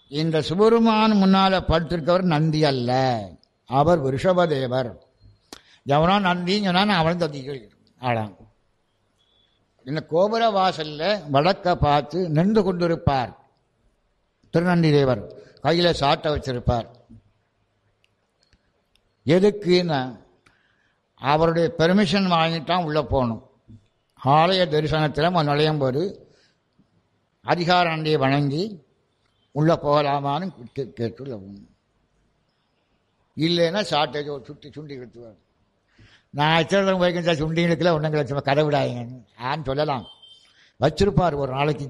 இந்த சிவருமான் முன்னால படுத்திருக்கவர் நந்தி அல்ல அவர் ரிஷபதேவர் எவனோ நந்திங்கன்னா அவன் தந்திகள் ஆளாம் இந்த கோபுர வாசல்ல வடக்க பார்த்து நின்று கொண்டிருப்பார் திருநந்தி தேவர் கையில சாட்டை வச்சிருப்பார் எதுக்குன்னா அவருடைய பெர்மிஷன் வாங்கிட்டான் உள்ள போகணும் ஆலய தரிசனத்தில் நுழையும் போது அதிகார நந்தியை வணங்கி உள்ள போகலாமான்னு கே- கேட்டு உள்ள போகணும் இல்லைன்னா சாட்டை சுட்டி சுண்டி இழுத்துவார் நான் எச்சரித்தம் போய்க்கிற சுண்டி இழுக்கல ஒன்றும் கிடைச்ச கதை விடாதீங்கன்னு ஆன்னு சொல்லலாம் வச்சிருப்பார் ஒரு நாளைக்கு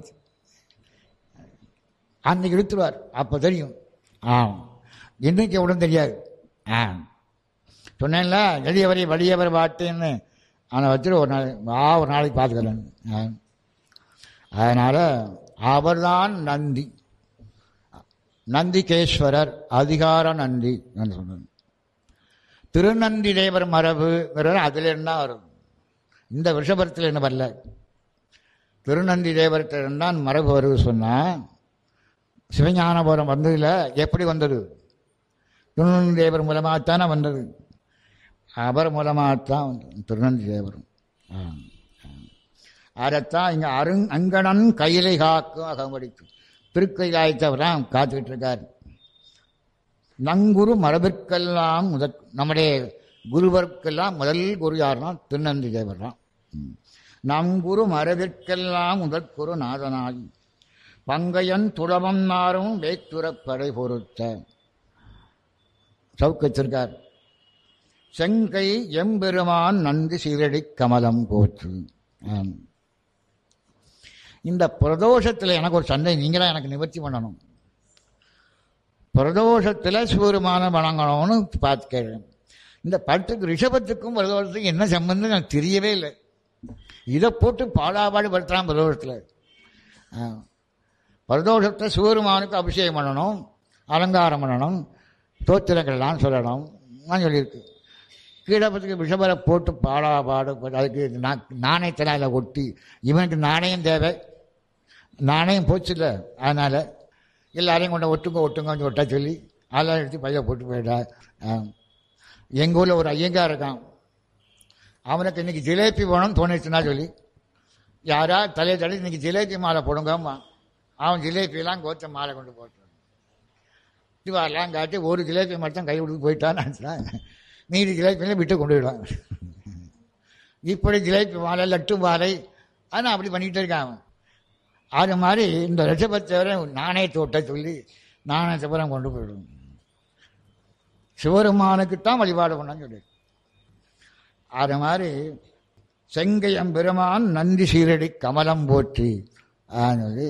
அன்னைக்கு இழுத்துருவார் அப்போ தெரியும் ஆ இன்னைக்கு எவ்வளோ தெரியாது ஆ சொன்னேன்ல எளியவரை வலியவர் வாட்டுன்னு அவனை வச்சுட்டு ஒரு நாள் வா ஒரு நாளைக்கு பார்த்துக்கிறேன் ஆ. அதனால் அவர்தான் நந்தி நந்திகேஸ்வரர் அதிகார நந்தி என்று சொன்னார் திருநந்தி தேவர் மரபுங்கிறது அதில் என்ன வரும் இந்த விஷபரத்தில் என்ன வரல திருநந்தி தேவரத்தில் தான் மரபு வருது சொன்னால் சிவஞானபுரம் வந்ததில் எப்படி வந்தது திருநந்தி தேவர் மூலமாகத்தானே வந்தது அவர் மூலமாகத்தான் வந்தது திருநந்தி தேவரும் ஆ, ஆ. அதைத்தான் இங்கே அருங் அங்கணன் கையிலை காக்கும் அகமடிக்கும் திருக்கைலாயத்தவர் தான் காத்துக்கிட்டு இருக்கார் நங்குரு மரபிற்கெல்லாம் முதற் நம்முடைய குருவர்க்கெல்லாம் முதல் குரு யாருன்னா திருநந்தி தேவர் தான் ம். நங்குரு மரபிற்கெல்லாம் முதற் குரு நாதனாகி பங்கையன் துளவம் நாரும் வேத்துரப்படை பொறுத்த சவுக்கச்சிருக்கார் செங்கை எம்பெருமான் நந்தி சீரடி கமலம் போற்று ஆம். இந்த பிரதோஷத்தில் எனக்கு ஒரு சண்டை நீங்க தான் எனக்கு நிவர்த்தி பண்ணணும் பிரதோஷத்தில் சிவருமான வணங்கணும்னு பார்த்து கேட்குறேன் இந்த பட்டுக்கு ரிஷபத்துக்கும் பிரதோஷத்துக்கும் என்ன சம்பந்தம் எனக்கு தெரியவே இல்லை இதை போட்டு பாடாபாடு படுத்துறான் பிரதோஷத்தில் ஆ. பிரதோஷத்தை சிவருமானுக்கு அபிஷேகம் பண்ணணும் அலங்காரம் பண்ணணும் தோத்திரங்கள்லாம் சொல்லணும் நான் சொல்லியிருக்கு கீழப்பத்துக்கு விஷபரை போட்டு பாடா பாடு அதுக்கு நா- நாணயத்தில் அதில் ஒட்டி இவனுக்கு நாணயம் தேவை நாணயம் போச்சுல்ல அதனால் எல்லாரையும் கொண்டு ஒட்டுங்க ஒட்டுங்கன்னு ஒட்ட சொல்லி அதெல்லாம் எடுத்து பைய போட்டு போயிட்டா எங்கள் ஊரில் ஒரு ஐயங்கார் இருக்கான் அவனுக்கு இன்னைக்கு ஜிலேபி வேணும்னு தோணிச்சுன்னா சொல்லி யாரா தலையை தடவி இன்னைக்கு ஜிலேபி மாலை போடுங்கம்மா அவன் ஜிலேபியெல்லாம் கோச்ச மாலை கொண்டு போட்டு இதுவாரெல்லாம் காட்டி ஒரு ஜிலேபி மட்டும் கை கொடுத்து போயிட்டான்னு நினச்சினா மீதி ஜிலேபியெல்லாம் விட்டு கொண்டு விடுவான் இப்படி ஜிலேபி மாலை லட்டு மாலை ஆனால் அப்படி பண்ணிக்கிட்டே இருக்கான் அவன் அது மாதிரி இந்த ரிஷபத்தேவரை நாணயத்தை ஒட்ட சொல்லி நாணயத்தை பூரா கொண்டு போயிடும் சிவருமானுக்குத்தான் வழிபாடு பண்ணான்னு சொல்லி அது மாதிரி செங்கையம் பெருமான் நந்தி சீரடி கமலம் போற்றி ஆனது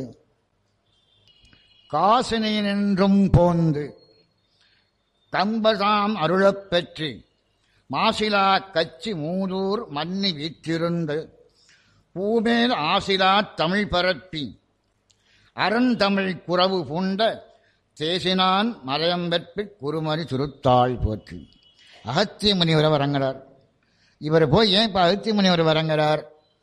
காசினியென்றும் போந்து கம்பதாம் அருளப் பெற்று மாசிலா கச்சி மூதூர் மன்னி வீற்றிருந்து பூமேல் ஆசிலா தமிழ் பரப்பி அறந்தமிழ் குறவு பூண்ட தேசினான் மலையம்பெற்று குருமணி சுருத்தாள் போற்றி அகத்திய முனிவர் வரங்கிறார் இவர் போய் ஏன் இப்போ அகத்திய முனிவர் வரங்கிறார்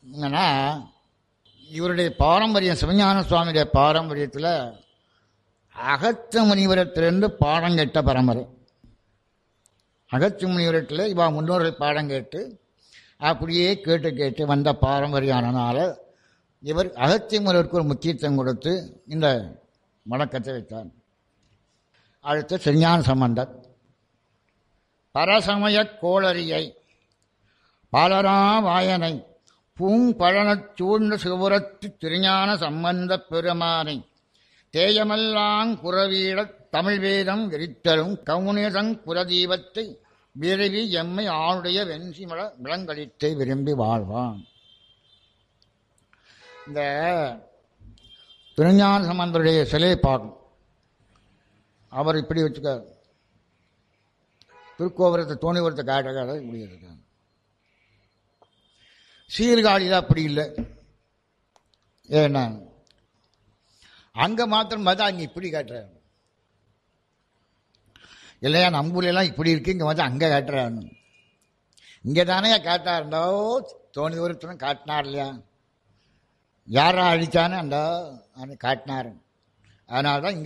இவருடைய பாரம்பரியம் சிவஞான சுவாமியுடைய பாரம்பரியத்தில் அகத்த முனிவரத்திலிருந்து பாடம் கேட்ட பரம்பரை அகத்திய முனிவரத்தில் இவா முன்னோர்கள் பாடம் கேட்டு அப்படியே கேட்டு கேட்டு வந்த பாரம்பரியானனால இவர் அகத்திய முனிவருக்கு ஒரு முக்கியத்துவம் கொடுத்து இந்த வழக்கத்தை வைத்தார் அடுத்து சிஞான சம்பந்தர் பரசமய கோளரியை பாலரா வாயனை பூம்பழனச் சூழ்ந்த சிவபுரத்து திருஞான சம்பந்தப் பெருமானை தேயமெல்லாம் குறவீடத் தமிழ் வேதம் விரித்தலும் கவுனிதங் குலதீபத்தை விரைவி எம்மை ஆளுடைய வெஞ்சிமல விளங்களித்தை விரும்பி வாழ்வான் இந்த திருஞான சம்பந்தருடைய சிலையை பார்க்கும் அவர் இப்படி வச்சுக்கார் திருக்கோபுரத்தை தோணிபுரத்தை காட்ட இப்படி இருக்காங்க சீர்காழியில் அப்படி இல்லை ஏன்னா அங்க மாத்திரம் பார்த்தா அங்க இப்படி காட்டுறாரு இல்லையா நம்ம ஊர்ல எல்லாம் இப்படி இருக்கு இங்க வந்து அங்க காட்டுறாரு இங்க தானே காட்டாருண்டோ தோணி ஒருத்தனும் காட்டினார் இல்லையா யாரா அழிச்சானு அந்த காட்டினாரு அதனால தான் இங்க